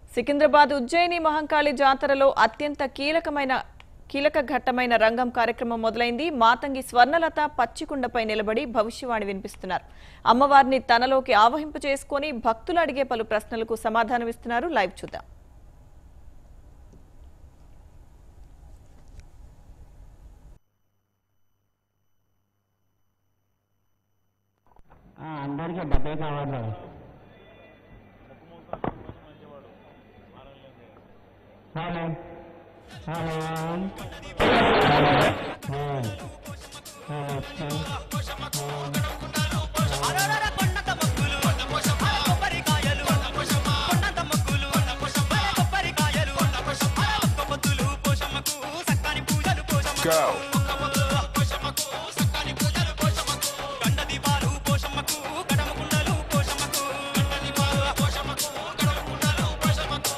సికింద్రాబాద్ ఉజ్జయిని మహంకాళి జాతరలో అత్యంత కీలకమైన కీలక ఘట్టమైన రంగం కార్యక్రమం మొదలైంది మాతంగి స్వర్ణలత పచ్చికుండపై నిలబడి భవిష్యవాణి వినిపిస్తున్నారు అమ్మవారిని తనలోకి ఆవహింపు చేసుకొని భక్తులు అడిగే పలు ప్రశ్నలకు సమాధానమిస్తున్నారు లైవ్ చూద్దాం ఆ, అందరికీ డబ్బే కావాలి హలో హలో అరరర కొండంత మక్కులు అర కొబ్బరికాయలు కొండంత మక్కులు అర కొబ్బరికాయలు అర ఒక్క పొద్దులు పోషమ్మకు సక్కని పూజలు పోషమ్మకు Go. ఒక్క పొద్దుల పోషమ్మకు సక్కని పూజలు పోషమ్మకు గండ దీపాలు పోషమ్మకు కడమ కుండలు పోషమ్మకు గండ దీపాలు పోషమ్మకు కడమ కుండలు పోషమ్మకు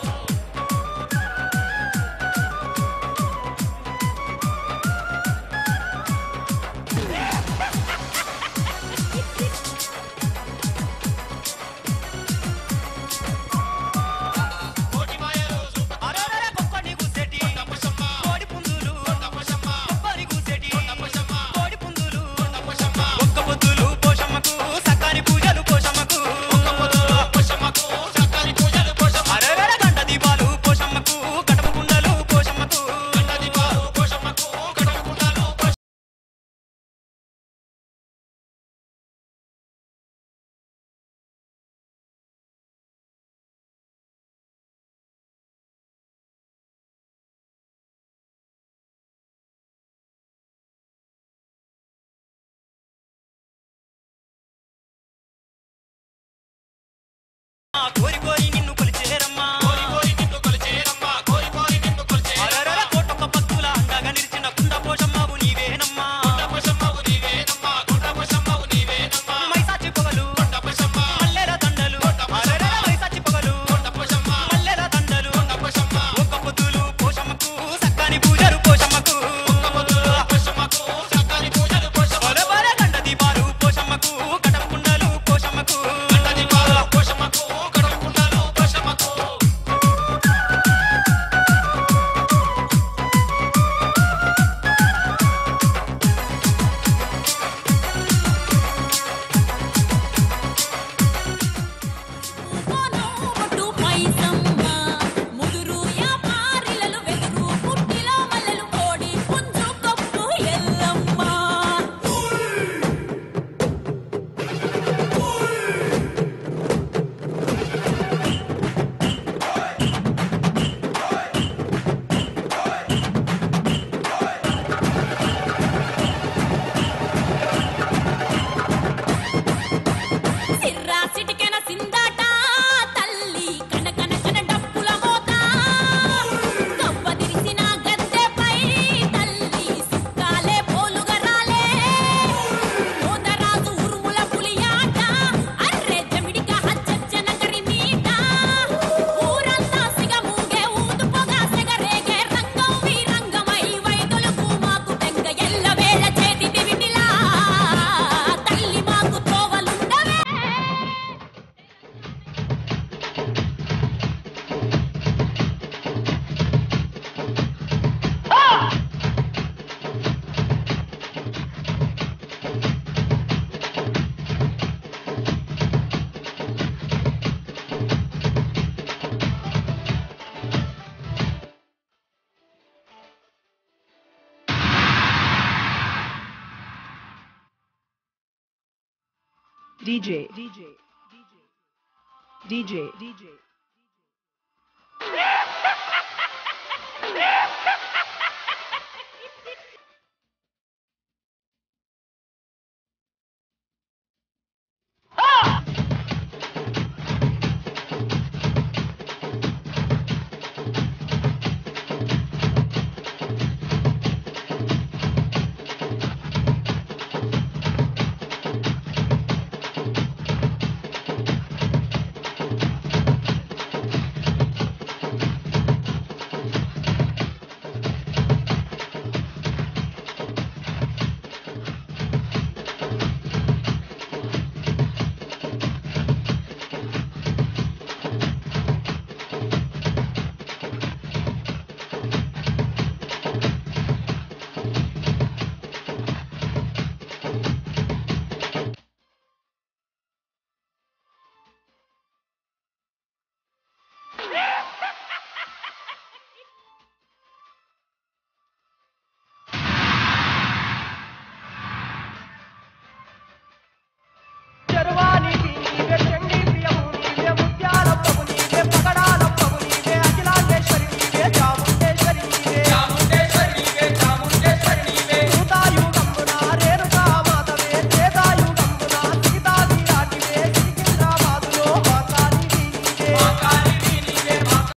అరరర కొప్పని గుసెటి కోడి పుందులు కొప్పని గుసెటి కోడి పుందులు ఒక్క పొద్దులు పోషమ్మకు సక్కని పూజలు పోషమ్మకు అరరర గంట దీపాలు పోషమ్మకు కడప కుండలు పోషమ్మకు గంట దీపాలు పోషమ్మకు కడప కుండలు కోరి కోరి నిన్ను కొలిచేరమ్మా కోరి కోరి నిన్ను కొలిచేరమ్మా కోరి కోరి నిన్ను కొలిచేరమ్మా అరరర కోటొక్క పత్తుల అండగా నిలిచిన కుండ పోషమ్మవు నీవేనమ్మా కుండ పోషమ్మవు నీవేనమ్మా కుండ పోషమ్మవు నీవేనమ్మా మైసాచి పొగలు కుండ పోషమ్మ మల్లెల దండలు అరరర మైసాచి పొగలు కుండ పోషమ్మ మల్లెల దండలు కుండ పోషమ్మ ఒక్క పొద్దులు పోషమ్మకు సక్కని పూజలు పోషమ్మకు ఒక్క పొద్దులు పోషమ్మకు సక్కని పూజలు పోషమ్మ బల బల గండ దీపాలు పోషమ్మకు కటం కుండలు పోషమ్మకు గండ దీపాలు పోషమ్మకు కటం కుండలు పోషమ్మకు కొట్టు పైసమ్మ ముదురు యాపారిలలు వెదురు పుట్టిలో మల్లెలు కోడి పుంజు కొప్పు ఎల్లమ్మ సిర్రా సిటికెన సిందాట తల్లి కన కన కన డప్పుల మోత కవ్వ తిరిసిన గద్దెపై తల్లి సుక్కాలే పోలుగా రాలే మోతరాజు ఉరుముల పులియాట అర్రె జమిడిక హచ్చచ్చన కరిమీట ఊరంతా సిగ మూగే ఊదు పొగ సెగరేగే రంగం వీరంగమై వైదొలుకు మాకు తెంగ ఎల్లవేళ చేతి దివిటిలా తల్లి మాకు తోవలుండవే DJ DJ DJ DJ DJ